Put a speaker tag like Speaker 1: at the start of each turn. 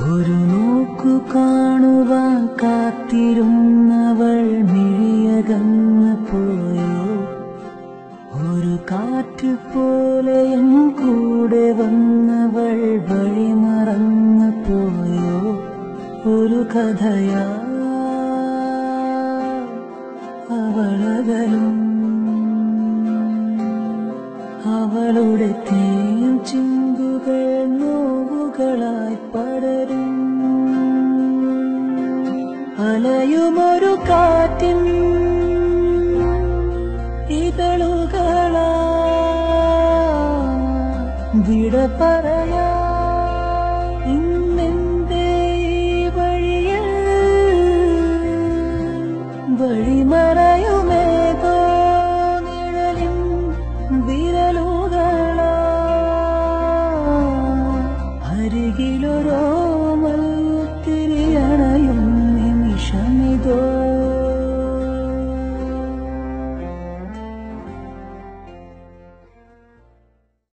Speaker 1: ഒരു നോക്കു കാണുവാൻ കാത്തിരുന്നവൾ മിഴിയകന്നു പോയോ ഒരു കാറ്റ് പോലെ എൻ കൂടെ വന്നവൾ വഴി മറന്നു പോയോ ഒരു കഥയാ അവളകലും അവളുടെ തേൻ ചിന്തുകൾ നോവുകളായി പടരും അലയുമൊരു കാറ്റിൻ ഇതളുകളാ വിട പറയാ ഇന്നെന്റെ ഈ വഴിയിൽ വഴിമറയുമേതോ നിഴലിൻ വിരലുകളാ അരികിലൊരോ